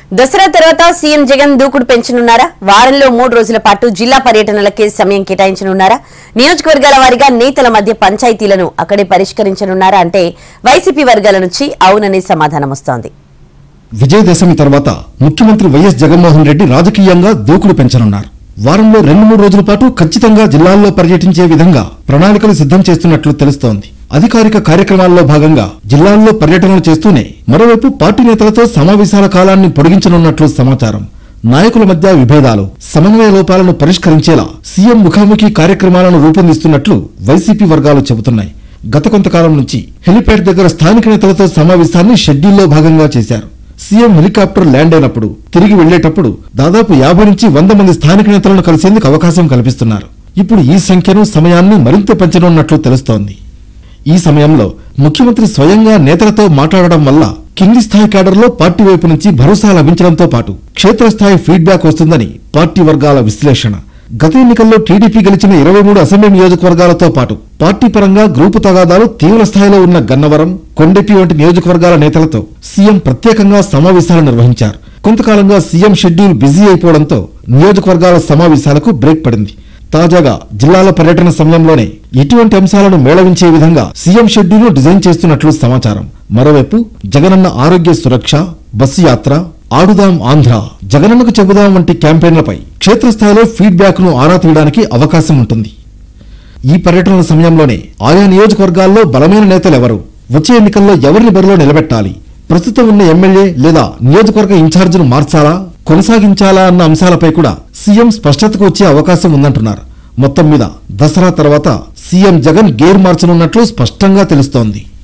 దసరా తర్వాత సీఎం జగన్ దూకుడు పెంచనున్నారా వారంలో మూడు రోజుల పాటు జిల్లా పర్యటనలకే సమయం కేటాయించనున్నారా నియోజకవర్గాల వారీగా నేతల మధ్య పంచాయతీలను అక్కడే పరిష్కరించనున్నారా అంటే వైసీపీ వర్గాల నుంచి అవుననే సమాధానం వస్తోంది విజయదశమి తర్వాత ముఖ్యమంత్రి వైఎస్ జగన్మోహన్ రెడ్డి రాజకీయంగా దూకుడు పెంచనున్నారు వారంలో రెండు మూడు రోజుల పాటు ఖచ్చితంగా జిల్లాల్లో పర్యటించే విధంగా ప్రణాళికలు సిద్ధం చేస్తున్నట్లు తెలుస్తోంది అధికారిక కార్యక్రమాల్లో భాగంగా జిల్లాల్లో పర్యటనలు చేస్తూనే మరోవైపు పార్టీ నేతలతో సమావేశాల కాలాన్ని పొడిగించనున్నట్లు సమాచారం నాయకుల మధ్య విభేదాలు సమన్వయ లోపాలను పరిష్కరించేలా సీఎం ముఖాముఖి కార్యక్రమాలను రూపొందిస్తున్నట్లు వైసీపీ వర్గాలు చెబుతున్నాయి గత కొంతకాలం నుంచి హెలిప్యాడ్ దగ్గర స్థానిక నేతలతో సమావేశాన్ని షెడ్యూల్లో భాగంగా చేశారు సీఎం హెలికాప్టర్ ల్యాండ్ అయినప్పుడు తిరిగి వెళ్లేటప్పుడు దాదాపు యాభై నుంచి వంద మంది స్థానిక నేతలను కలిసేందుకు అవకాశం కల్పిస్తున్నారు ఇప్పుడు ఈ సంఖ్యను సమయాన్ని మరింత పెంచనున్నట్లు తెలుస్తోంది ఈ సమయంలో ముఖ్యమంత్రి స్వయంగా నేతలతో మాట్లాడడం వల్ల కింది స్థాయి క్యాడర్లో పార్టీ వైపు నుంచి భరోసా లభించడంతో పాటు క్షేత్రస్థాయి ఫీడ్బ్యాక్ వస్తుందని పార్టీ వర్గాల విశ్లేషణ గత ఎన్నికల్లో టీడీపీ గెలిచిన ఇరవై మూడు అసెంబ్లీ నియోజకవర్గాలతో పాటు పార్టీ పరంగా గ్రూపు తగాదాలు తీవ్ర స్థాయిలో ఉన్న గన్నవరం కొండెపి వంటి నియోజకవర్గాల నేతలతో సీఎం ప్రత్యేకంగా సమావేశాలు నిర్వహించారు కొంతకాలంగా సీఎం షెడ్యూల్ బిజీ అయిపోవడంతో నియోజకవర్గాల సమావేశాలకు బ్రేక్ పడింది తాజాగా జిల్లాల పర్యటన సమయంలోనే ఇటువంటి అంశాలను మేళవించే విధంగా సీఎం షెడ్యూల్ డిజైన్ చేస్తున్నట్లు సమాచారం మరోవైపు జగనన్న ఆరోగ్య సురక్ష బస్సు యాత్ర ఆడుదాం ఆంధ్ర జగనన్నకు చెబుదాం వంటి క్యాంపెయిన్లపై క్షేత్రస్థాయిలో ఫీడ్బ్యాక్ ను ఆరా తీయడానికి అవకాశం ఉంటుంది ఈ పర్యటనల సమయంలోనే ఆయా నియోజకవర్గాల్లో బలమైన నేతలు ఎవరు వచ్చే ఎన్నికల్లో ఎవరిని బరిలో నిలబెట్టాలి ప్రస్తుతం ఉన్న ఎమ్మెల్యే లేదా నియోజకవర్గ ఇన్ఛార్జిను మార్చాలా కొనసాగించాలా అన్న అంశాలపై కూడా సీఎం స్పష్టతకు వచ్చే అవకాశం ఉందంటున్నారు మొత్తం మీద దసరా తర్వాత సీఎం జగన్ గేర్ మార్చనున్నట్లు స్పష్టంగా తెలుస్తోంది